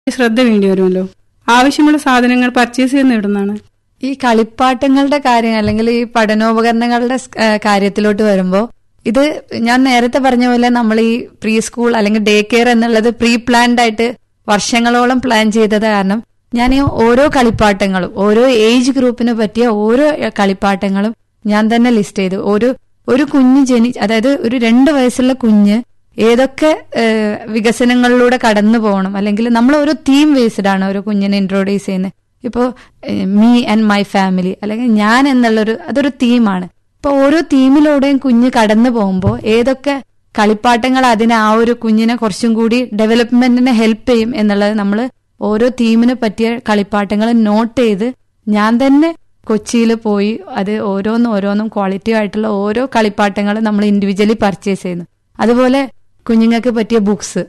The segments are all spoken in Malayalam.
ശ്രദ്ധ വേണ്ടി വരുമല്ലോ ആവശ്യമുള്ള സാധനങ്ങൾ പർച്ചേസ് ചെയ്യുന്ന ഇടുന്നതാണ് ഈ കളിപ്പാട്ടങ്ങളുടെ കാര്യം അല്ലെങ്കിൽ ഈ പഠനോപകരണങ്ങളുടെ സ്- ഏഹ് കാര്യത്തിലോട്ട് വരുമ്പോൾ ഇത് ഞാൻ നേരത്തെ പറഞ്ഞ പോലെ നമ്മൾ ഈ പ്രീ സ്കൂൾ അല്ലെങ്കിൽ ഡേ കെയർ എന്നുള്ളത് പ്രീ പ്ലാൻഡ് ആയിട്ട് വർഷങ്ങളോളം പ്ലാൻ ചെയ്തത് കാരണം ഞാൻ ഈ ഓരോ കളിപ്പാട്ടങ്ങളും ഓരോ ഏജ് ഗ്രൂപ്പിന് പറ്റിയ ഓരോ ഏഹ്, കളിപ്പാട്ടങ്ങളും ഞാൻ തന്നെ ലിസ്റ്റ് ചെയ്തു ഒരു ഒരു കുഞ്ഞ് ജനി അതായത് ഒരു രണ്ട് വയസ്സുള്ള കുഞ്ഞ് ഏതൊക്കെ ഏഹ്, വികസനങ്ങളിലൂടെ കടന്നു പോകണം അല്ലെങ്കിൽ നമ്മൾ ഓരോ തീം ബേസ്ഡ് ആണ് ഒരു കുഞ്ഞിനെ ഇൻട്രോഡ്യൂസ് ചെയ്യുന്നത് ഇപ്പോൾ മീ ആൻഡ് മൈ ഫാമിലി അല്ലെങ്കിൽ ഞാൻ എന്നുള്ളൊരു അതൊരു തീമാണ് ഇപ്പൊ ഓരോ തീമിലൂടെയും കുഞ്ഞ് കടന്നു പോകുമ്പോൾ ഏതൊക്കെ കളിപ്പാട്ടങ്ങൾ അതിനെ ആ ഒരു കുഞ്ഞിനെ കുറച്ചും കൂടി ഡെവലപ്മെന്റിനെ ഹെൽപ്പ് ചെയ്യും എന്നുള്ളത് നമ്മൾ ഓരോ തീമിന് പറ്റിയ കളിപ്പാട്ടങ്ങൾ നോട്ട് ചെയ്ത് ഞാൻ തന്നെ കൊച്ചിയിൽ പോയി അത് ഓരോന്നും ഓരോന്നും ക്വാളിറ്റി ആയിട്ടുള്ള ഓരോ കളിപ്പാട്ടങ്ങളും നമ്മൾ ഇൻഡിവിജ്വലി പർച്ചേസ് ചെയ്യുന്നു അതുപോലെ കുഞ്ഞുങ്ങൾക്ക് പറ്റിയ ബുക്സ്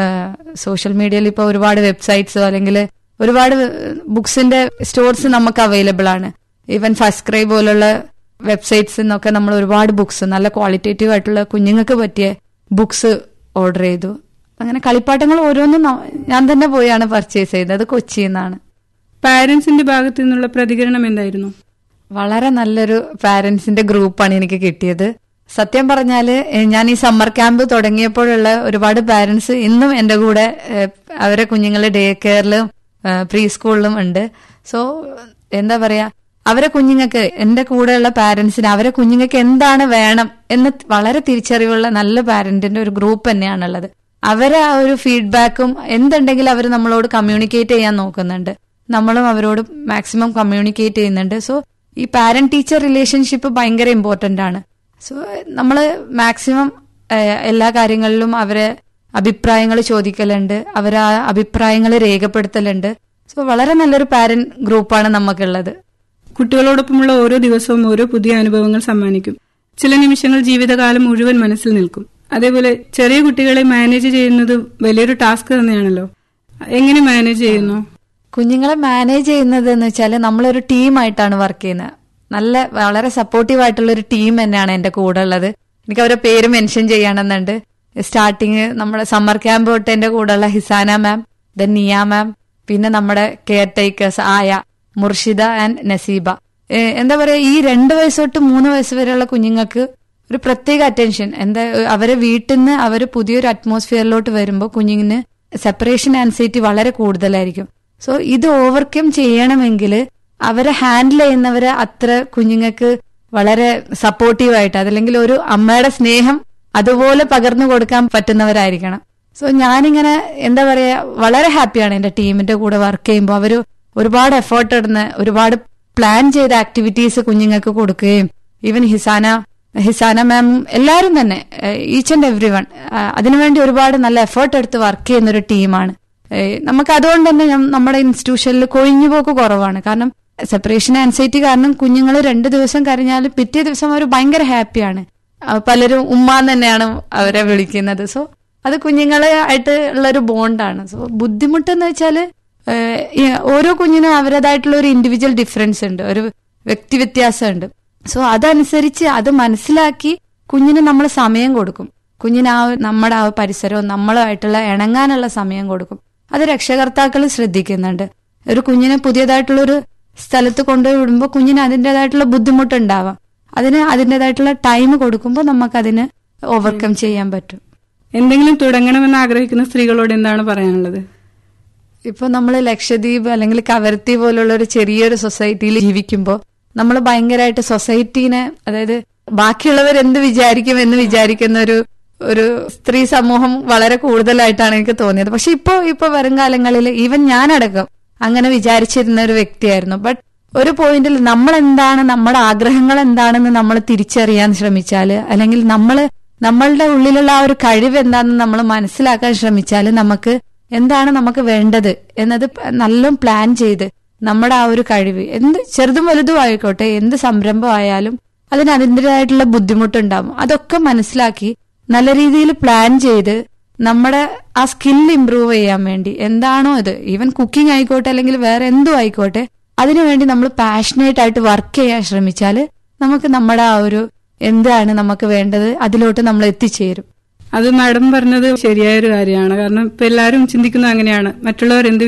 സോഷ്യൽ മീഡിയയിൽ ഇപ്പോൾ ഒരുപാട് വെബ്സൈറ്റ്സോ അല്ലെങ്കിൽ ഒരുപാട് ബുക്സിന്റെ സ്റ്റോർസ് നമുക്ക് അവൈലബിൾ ആണ് ഈവൻ ഫസ്റ്റ് ക്രൈ പോലുള്ള വെബ്സൈറ്റ്സ് നിന്നൊക്കെ നമ്മൾ ഒരുപാട് ബുക്സ് നല്ല ക്വാളിറ്റേറ്റീവ് ആയിട്ടുള്ള കുഞ്ഞുങ്ങൾക്ക് പറ്റിയ ബുക്സ് ഓർഡർ ചെയ്തു അങ്ങനെ കളിപ്പാട്ടങ്ങൾ ഓരോന്നും ന- ഞാൻ തന്നെ പോയാണ് പർച്ചേസ് ചെയ്തത് അത് കൊച്ചിയിൽ നിന്നാണ് പാരന്റ്സിന്റെ ഭാഗത്തു നിന്നുള്ള പ്രതികരണം എന്തായിരുന്നു വളരെ നല്ലൊരു പാരന്റ്സിന്റെ ഗ്രൂപ്പാണ് എനിക്ക് കിട്ടിയത് സത്യം പറഞ്ഞാല് ഏ, ഞാൻ ഈ സമ്മർ ക്യാമ്പ് തുടങ്ങിയപ്പോഴുള്ള ഒരുപാട് പാരന്റ്സ് ഇന്നും എന്റെ കൂടെ ഏ, അവരെ കുഞ്ഞുങ്ങളെ ഡേ കെയറിലും പ്രീ സ്കൂളിലും ഉണ്ട് സോ എന്താ പറയാ അവരെ കുഞ്ഞുങ്ങൾക്ക് എന്റെ കൂടെയുള്ള പാരന്റ്സിന് അവരെ കുഞ്ഞുങ്ങൾക്ക് എന്താണ് വേണം എന്ന് വളരെ തിരിച്ചറിവുള്ള നല്ല പാരന്റിന്റെ ഒരു ഗ്രൂപ്പ് തന്നെയാണുള്ളത് അവരെ ആ ഒരു ഫീഡ്ബാക്കും എന്തുണ്ടെങ്കിലും അവർ നമ്മളോട് കമ്മ്യൂണിക്കേറ്റ് ചെയ്യാൻ നോക്കുന്നുണ്ട് നമ്മളും അവരോട് മാക്സിമം കമ്മ്യൂണിക്കേറ്റ് ചെയ്യുന്നുണ്ട് സോ ഈ പാരന്റ് ടീച്ചർ റിലേഷൻഷിപ്പ് ഭയങ്കര ഇമ്പോർട്ടന്റ് ആണ് സോ നമ്മൾ മാക്സിമം എല്ലാ കാര്യങ്ങളിലും അവരെ അഭിപ്രായങ്ങൾ ചോദിക്കലുണ്ട് അവരെ ആ അഭിപ്രായങ്ങൾ രേഖപ്പെടുത്തലുണ്ട് സോ വളരെ നല്ലൊരു പാരന്റ് ഗ്രൂപ്പാണ് നമുക്കുള്ളത് കുട്ടികളോടൊപ്പമുള്ള ഓരോ ദിവസവും ഓരോ പുതിയ അനുഭവങ്ങൾ സമ്മാനിക്കും ചില നിമിഷങ്ങൾ ജീവിതകാലം മുഴുവൻ മനസ്സിൽ നിൽക്കും അതേപോലെ ചെറിയ കുട്ടികളെ മാനേജ് ചെയ്യുന്നത് വലിയൊരു ടാസ്ക് തന്നെയാണല്ലോ എങ്ങനെ മാനേജ് ചെയ്യുന്നു കുഞ്ഞുങ്ങളെ മാനേജ് ചെയ്യുന്നത് എന്ന് വെച്ചാൽ നമ്മളൊരു ടീമായിട്ടാണ് വർക്ക് ചെയ്യുന്നത് നല്ല വളരെ സപ്പോർട്ടീവ് ആയിട്ടുള്ള ഒരു ടീം തന്നെയാണ് എന്റെ കൂടെ ഉള്ളത് എനിക്ക് അവരുടെ പേര് മെൻഷൻ ചെയ്യണമെന്നുണ്ട് സ്റ്റാർട്ടിങ് നമ്മുടെ സമ്മർ ക്യാമ്പ് തൊട്ട് എന്റെ കൂടെയുള്ള ഹിസാന മാം ദെൻ നിയ മാം പിന്നെ നമ്മുടെ കെയർ ടേക്കേഴ്സ് ആയ മുർഷിദ ആൻഡ് നസീബ ഏഹ് എന്താ പറയാ ഈ രണ്ട് വയസ്സ് തൊട്ട് മൂന്ന് വയസ്സ് വരെയുള്ള കുഞ്ഞുങ്ങൾക്ക് ഒരു പ്രത്യേക അറ്റൻഷൻ എന്താ അവരെ വീട്ടിൽ നിന്ന് അവർ പുതിയൊരു അറ്റ്മോസ്ഫിയറിലോട്ട് വരുമ്പോൾ കുഞ്ഞിന് സെപ്പറേഷൻ ആൻസൈറ്റി വളരെ കൂടുതലായിരിക്കും സോ ഇത് ഓവർകം ചെയ്യണമെങ്കിൽ അവരെ ഹാൻഡിൽ ചെയ്യുന്നവര് അത്ര കുഞ്ഞുങ്ങൾക്ക് വളരെ സപ്പോർട്ടീവായിട്ട് അതല്ലെങ്കിൽ ഒരു അമ്മയുടെ സ്നേഹം അതുപോലെ പകർന്നു കൊടുക്കാൻ പറ്റുന്നവരായിരിക്കണം സോ ഞാനിങ്ങനെ എന്താ പറയാ വളരെ ഹാപ്പിയാണ് എന്റെ ടീമിന്റെ കൂടെ വർക്ക് ചെയ്യുമ്പോൾ അവര് ഒരുപാട് എഫേർട്ട് ഇടുന്ന ഒരുപാട് പ്ലാൻ ചെയ്ത ആക്ടിവിറ്റീസ് കുഞ്ഞുങ്ങൾക്ക് കൊടുക്കുകയും ഈവൻ ഹിസാന ഹിസാന മാം എല്ലാവരും തന്നെ ഈച്ച് ആൻഡ് എവ്രി വൺ അതിനുവേണ്ടി ഒരുപാട് നല്ല എഫേർട്ട് എടുത്ത് വർക്ക് ചെയ്യുന്ന ഒരു ടീമാണ് ഏഹ് നമുക്ക് അതുകൊണ്ട് തന്നെ ഞം- നമ്മുടെ ഇൻസ്റ്റിറ്റ്യൂഷനിൽ കൊഴിഞ്ഞുപോക്ക് കുറവാണ് കാരണം സെപ്പറേഷൻ ആൻസൈറ്റി കാരണം കുഞ്ഞുങ്ങൾ രണ്ട് ദിവസം കരഞ്ഞാലും പിറ്റേ ദിവസം അവർ ഭയങ്കര ഹാപ്പിയാണ് ആ, പലരും ഉമ്മ എന്ന് തന്നെയാണ് അവരെ വിളിക്കുന്നത് സോ അത് കുഞ്ഞുങ്ങളെ ആയിട്ട് ഉള്ള ഒരു ബോണ്ടാണ് സോ ബുദ്ധിമുട്ടെന്ന് വെച്ചാല് ഏഹ്, ഈ ഓരോ കുഞ്ഞിനും അവരുടേതായിട്ടുള്ള ഒരു ഇൻഡിവിജ്വൽ ഡിഫറൻസ് ഉണ്ട് ഒരു വ്യക്തി വ്യത്യാസമുണ്ട് സോ അതനുസരിച്ച് അത് മനസ്സിലാക്കി കുഞ്ഞിന് നമ്മൾ സമയം കൊടുക്കും കുഞ്ഞിന് ആ നമ്മുടെ ആ പരിസരവും നമ്മളുമായിട്ടുള്ള ഇണങ്ങാനുള്ള സമയം കൊടുക്കും അത് രക്ഷകർത്താക്കൾ ശ്രദ്ധിക്കുന്നുണ്ട് ഒരു കുഞ്ഞിനെ പുതിയതായിട്ടുള്ള ഒരു സ്ഥലത്ത് കൊണ്ടുപോയി വിടുമ്പോൾ കുഞ്ഞിന് അതിൻ്റെതായിട്ടുള്ള ബുദ്ധിമുട്ടുണ്ടാവാം അതിന് അതിൻ്റെതായിട്ടുള്ള ടൈം കൊടുക്കുമ്പോൾ നമുക്കതിന് ഓവർകം ചെയ്യാൻ പറ്റും എന്തെങ്കിലും തുടങ്ങണമെന്ന് ആഗ്രഹിക്കുന്ന സ്ത്രീകളോട് എന്താണ് പറയാനുള്ളത് ഇപ്പൊ നമ്മൾ ലക്ഷദ്വീപ് അല്ലെങ്കിൽ കവരത്തി പോലുള്ള ഒരു ചെറിയൊരു സൊസൈറ്റിയിൽ ജീവിക്കുമ്പോൾ നമ്മൾ ഭയങ്കരമായിട്ട് സൊസൈറ്റീനെ അതായത് ബാക്കിയുള്ളവർ എന്ത് വിചാരിക്കും എന്ന് വിചാരിക്കുന്ന ഒരു ഒരു സ്ത്രീ സമൂഹം വളരെ കൂടുതലായിട്ടാണ് എനിക്ക് തോന്നിയത് പക്ഷെ ഇപ്പോ ഇപ്പൊ വരും കാലങ്ങളിൽ ഈവൻ ഞാനടക്കം അങ്ങനെ വിചാരിച്ചിരുന്ന ഒരു വ്യക്തിയായിരുന്നു ബട്ട് ഒരു പോയിന്റിൽ നമ്മൾ എന്താണ് നമ്മുടെ ആഗ്രഹങ്ങൾ എന്താണെന്ന് നമ്മൾ തിരിച്ചറിയാൻ ശ്രമിച്ചാൽ അല്ലെങ്കിൽ നമ്മൾ നമ്മളുടെ ഉള്ളിലുള്ള ആ ഒരു കഴിവ് എന്താണെന്ന് നമ്മൾ മനസ്സിലാക്കാൻ ശ്രമിച്ചാൽ നമുക്ക് എന്താണ് നമുക്ക് വേണ്ടത് എന്നത് നല്ല പ്ലാൻ ചെയ്ത് നമ്മുടെ ആ ഒരു കഴിവ് എന്ത് ചെറുതും വലുതും ആയിക്കോട്ടെ എന്ത് സംരംഭമായാലും അതിന് അതിൻ്റെതായിട്ടുള്ള ബുദ്ധിമുട്ടുണ്ടാവും അതൊക്കെ മനസ്സിലാക്കി നല്ല രീതിയിൽ പ്ലാൻ ചെയ്ത് നമ്മുടെ ആ സ്കിൽ ഇമ്പ്രൂവ് ചെയ്യാൻ വേണ്ടി എന്താണോ ഇത് ഈവൻ കുക്കിംഗ് ആയിക്കോട്ടെ അല്ലെങ്കിൽ വേറെ എന്തും ആയിക്കോട്ടെ അതിനുവേണ്ടി നമ്മൾ പാഷനേറ്റ് ആയിട്ട് വർക്ക് ചെയ്യാൻ ശ്രമിച്ചാൽ നമുക്ക് നമ്മുടെ ആ ഒരു എന്താണ് നമുക്ക് വേണ്ടത് അതിലോട്ട് നമ്മൾ എത്തിച്ചേരും അത് മാഡം പറഞ്ഞത് ശരിയായൊരു കാര്യമാണ് കാരണം ഇപ്പൊ എല്ലാവരും ചിന്തിക്കുന്നത് അങ്ങനെയാണ് മറ്റുള്ളവർ എന്ത്